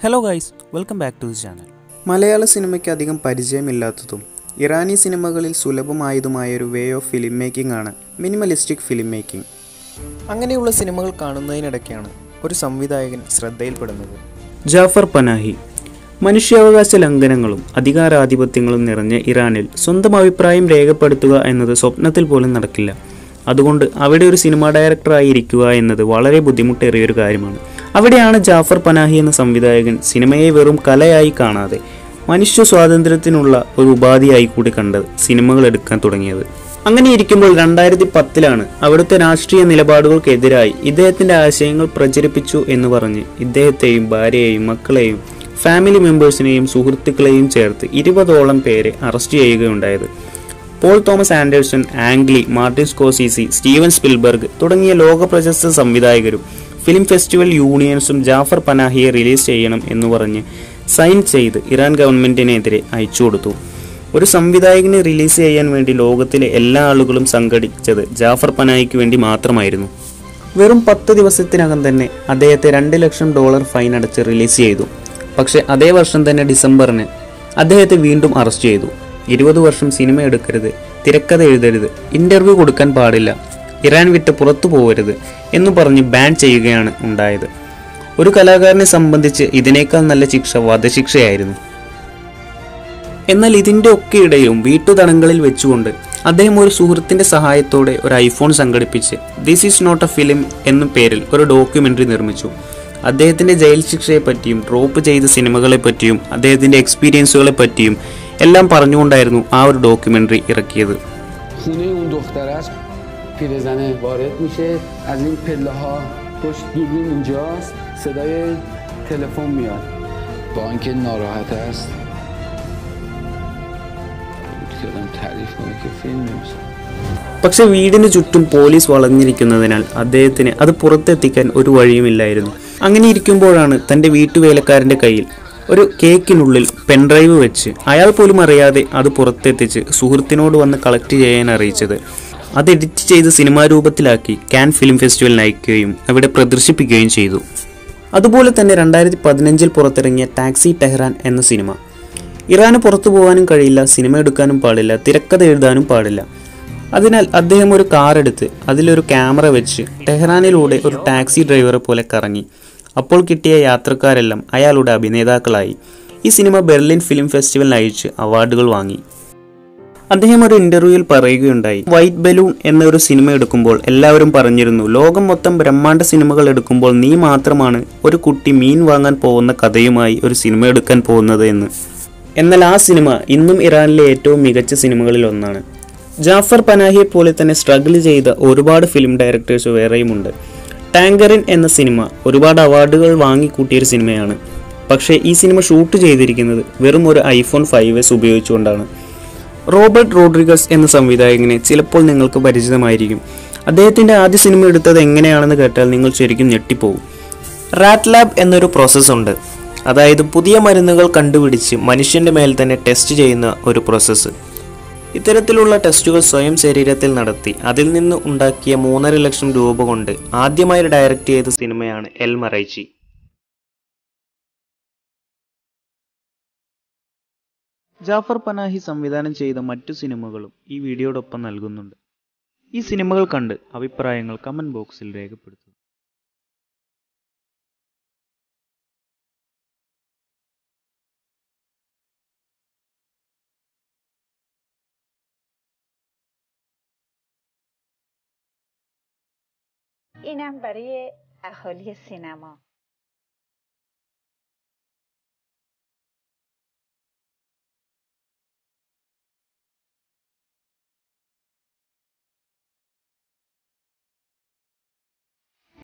hello guys welcome back to this channel Malayala സിനിമയ്ക്ക് അധികം പരിചയമില്ലാത്തതും ഇറാനി സിനിമകളിൽ സുലഭമായതുമായ ഒരു വേ ഓഫ് ഫിലിം മേക്കിംഗ് ആണ് മിനിമലിസ്റ്റിക് ഫിലിം മേക്കിംഗ് അങ്ങനെയുള്ള സിനിമകൾ കാണുന്നതിനിടയ്ക്കാണ് ഒരു സംവിധായകൻ ശ്രദ്ധയിൽപ്പെടുന്നത് ജാഫർ പനാഹി മനുഷ്യാവകാശ ലംഘനങ്ങളും അധികാരാധിപത്യങ്ങളും നിറഞ്ഞ ഇറാനിൽ സ്വന്തം അഭിപ്രായം രേഖപ്പെടുത്തുക എന്നത് സ്വപ്നത്തിൽ പോലും നടക്കില്ല അതുകൊണ്ട് അവിടെ ഒരു സിനിമാ ഡയറക്ടറായി ഇരിക്കുക എന്നത് വളരെ ബുദ്ധിമുട്ടേറിയ ഒരു കാര്യമാണ് അവിടെയാണ് ജാഫർ പനാഹി എന്ന സംവിധായകൻ സിനിമയെ വെറും കലയായി കാണാതെ മനുഷ്യ സ്വാതന്ത്ര്യത്തിനുള്ള ഒരു ഉപാധിയായി കൂടി കണ്ടത് സിനിമകൾ എടുക്കാൻ തുടങ്ങിയത് അങ്ങനെ ഇരിക്കുമ്പോൾ രണ്ടായിരത്തി പത്തിലാണ് അവിടുത്തെ രാഷ്ട്രീയ നിലപാടുകൾക്കെതിരായി ഇദ്ദേഹത്തിന്റെ ആശയങ്ങൾ പ്രചരിപ്പിച്ചു എന്ന് പറഞ്ഞ് ഇദ്ദേഹത്തെയും ഭാര്യയെയും മക്കളെയും ഫാമിലി മെമ്പേഴ്സിനെയും സുഹൃത്തുക്കളെയും ചേർത്ത് ഇരുപതോളം പേരെ അറസ്റ്റ് ചെയ്യുകയുണ്ടായത് Paul Thomas Anderson Ang Lee Martin Scorsese Steven Spielberg തുടങ്ങിയ ലോക പ്രശസ്ത സംവിധായകരും ഫിലിം ഫെസ്റ്റിവൽ യൂണിയൻസും ജാഫർ പനാഹിയെ റിലീസ് ചെയ്യണം എന്ന് പറഞ്ഞ് സൈൻ ചെയ്ത് ഇറാൻ ഗവൺമെന്റിനെതിരെ അയച്ചു കൊടുത്തു ഒരു സംവിധായകനെ റിലീസ് ചെയ്യാൻ വേണ്ടി ലോകത്തിലെ എല്ലാ ആളുകളും സംഘടിച്ചത് ജാഫർ പനാഹിക്ക് വേണ്ടി മാത്രമായിരുന്നു വെറും പത്ത് ദിവസത്തിനകം തന്നെ അദ്ദേഹത്തെ രണ്ട് ലക്ഷം ഡോളർ ഫൈൻ അടച്ച് റിലീസ് ചെയ്തു പക്ഷെ അതേ വർഷം തന്നെ ഡിസംബറിന് അദ്ദേഹത്തെ വീണ്ടും അറസ്റ്റ് ചെയ്തു ഇരുപത് വർഷം സിനിമ എടുക്കരുത് തിരക്കഥ എഴുതരുത് ഇന്റർവ്യൂ കൊടുക്കാൻ പാടില്ല ഇറാൻ വിട്ട് പുറത്തു പോകരുത് എന്ന് പറഞ്ഞ് ബാൻ ചെയ്യുകയാണ് ഉണ്ടായത് ഒരു കലാകാരനെ സംബന്ധിച്ച് ഇതിനേക്കാൾ നല്ല ശിക്ഷ വധശിക്ഷയായിരുന്നു എന്നാൽ ഇതിന്റെ ഒക്കെ ഇടയിലും വീട്ടുതടങ്ങളിൽ വെച്ചുകൊണ്ട് അദ്ദേഹം ഒരു സുഹൃത്തിന്റെ സഹായത്തോടെ ഒരു ഐഫോൺ സംഘടിപ്പിച്ച് this is not a film എന്ന പേരിൽ ഒരു ഡോക്യുമെന്ററി നിർമ്മിച്ചു അദ്ദേഹത്തിന്റെ ജയിൽ ശിക്ഷയെ പറ്റിയും ഡ്രോപ്പ് ചെയ്ത സിനിമകളെ പറ്റിയും അദ്ദേഹത്തിന്റെ എക്സ്പീരിയൻസുകളെ പറ്റിയും എല്ലാം പറഞ്ഞുകൊണ്ടായിരുന്നു ആ ഒരു ഡോക്യുമെന്ററി ഇറക്കിയത് خونه اون دختر است پیرزنه وارد میشه از این پله ها پشت دوربین اینجاست صدای تلفن میاد با اینکه ناراحت است که آدم تعریف کنه که فیلم نمیشه പക്ഷെ വീടിന് ചുറ്റും പോലീസ് വളഞ്ഞിരിക്കുന്നതിനാൽ അദ്ദേഹത്തിന് അത് പുറത്തെത്തിക്കാൻ ഒരു വഴിയുമില്ലായിരുന്നു അങ്ങനെ ഇരിക്കുമ്പോഴാണ് തന്റെ വീട്ടുവേലക്കാരന്റെ കയ്യിൽ ഒരു കേക്കിനുള്ളിൽ പെൻഡ്രൈവ് വെച്ച് അയാൾ പോലും അറിയാതെ അത് പുറത്തെത്തിച്ച് സുഹൃത്തിനോട് വന്ന് കളക്ട് ചെയ്യാൻ അറിയിച്ചത് അത് എഡിറ്റ് ചെയ്ത് സിനിമാ രൂപത്തിലാക്കി കാൻ ഫിലിം ഫെസ്റ്റിവലിന് അയക്കുകയും അവിടെ പ്രദർശിപ്പിക്കുകയും ചെയ്തു അതുപോലെ തന്നെ രണ്ടായിരത്തി പതിനഞ്ചിൽ പുറത്തിറങ്ങിയ ടാക്സി ടെഹ്റാൻ എന്ന സിനിമ ഇറാന് പുറത്തു പോകാനും കഴിയില്ല സിനിമ എടുക്കാനും പാടില്ല തിരക്കഥ എഴുതാനും പാടില്ല അതിനാൽ അദ്ദേഹം ഒരു കാർ എടുത്ത് അതിലൊരു ക്യാമറ വെച്ച് ടെഹ്റാനിലൂടെ ഒരു ടാക്സി ഡ്രൈവറെ പോലെ കറങ്ങി അപ്പോൾ കിട്ടിയ യാത്രക്കാരെല്ലാം അയാളുടെ അഭിനേതാക്കളായി ഈ സിനിമ ബെർലിൻ ഫിലിം ഫെസ്റ്റിവലിന് അയച്ച് അവാർഡുകൾ വാങ്ങി അദ്ദേഹം ഒരു ഇന്റർവ്യൂവിൽ പറയുകയുണ്ടായി വൈറ്റ് ബലൂൺ എന്ന ഒരു സിനിമ എടുക്കുമ്പോൾ എല്ലാവരും പറഞ്ഞിരുന്നു ലോകം മൊത്തം ബ്രഹ്മാണ്ഡ സിനിമകൾ എടുക്കുമ്പോൾ നീ മാത്രമാണ് ഒരു കുട്ടി മീൻ വാങ്ങാൻ പോകുന്ന കഥയുമായി ഒരു സിനിമ എടുക്കാൻ പോകുന്നത് എന്ന് എന്നാൽ ആ സിനിമ ഇന്നും ഇറാനിലെ ഏറ്റവും മികച്ച സിനിമകളിൽ ഒന്നാണ് ജാഫർ പനാഹിയെ പോലെ തന്നെ സ്ട്രഗിൾ ചെയ്ത ഒരുപാട് ഫിലിം ഡയറക്ടേഴ്സ് വേറെയുമുണ്ട് ടാങ്കറിൻ എന്ന സിനിമ ഒരുപാട് അവാർഡുകൾ വാങ്ങിക്കൂട്ടിയൊരു സിനിമയാണ് പക്ഷേ ഈ സിനിമ ഷൂട്ട് ചെയ്തിരിക്കുന്നത് വെറും ഒരു ഐഫോൺ ഫൈവ് എസ് ഉപയോഗിച്ചുകൊണ്ടാണ് റോബർട്ട് റോഡ്രിഗസ് എന്ന സംവിധായകനെ ചിലപ്പോൾ നിങ്ങൾക്ക് പരിചിതമായിരിക്കും അദ്ദേഹത്തിന്റെ ആദ്യ സിനിമ എടുത്തത് എങ്ങനെയാണെന്ന് കേട്ടാൽ നിങ്ങൾ ശരിക്കും ഞെട്ടിപ്പോകും റാറ്റ് ലാബ് എന്നൊരു പ്രോസസ്സ് ഉണ്ട് അതായത് പുതിയ മരുന്നുകൾ കണ്ടുപിടിച്ച് മനുഷ്യന്റെ മേൽ തന്നെ ടെസ്റ്റ് ചെയ്യുന്ന ഒരു പ്രോസസ്സ് ഇത്തരത്തിലുള്ള ടെസ്റ്റുകൾ സ്വയം ശരീരത്തിൽ നടത്തി അതിൽ നിന്ന് ഉണ്ടാക്കിയ മൂന്നര ലക്ഷം രൂപ കൊണ്ട് ആദ്യമായി ഡയറക്റ്റ് ചെയ്ത സിനിമയാണ് എൽ മറൈച്ചി ജാഫർ പനാഹി സംവിധാനം ചെയ്ത മറ്റു സിനിമകളും ഈ വീഡിയോടൊപ്പം നൽകുന്നുണ്ട് ഈ സിനിമകൾ കണ്ട് അഭിപ്രായങ്ങൾ കമന്റ് ബോക്സിൽ രേഖപ്പെടുത്തുക اینم برای اهالی سینما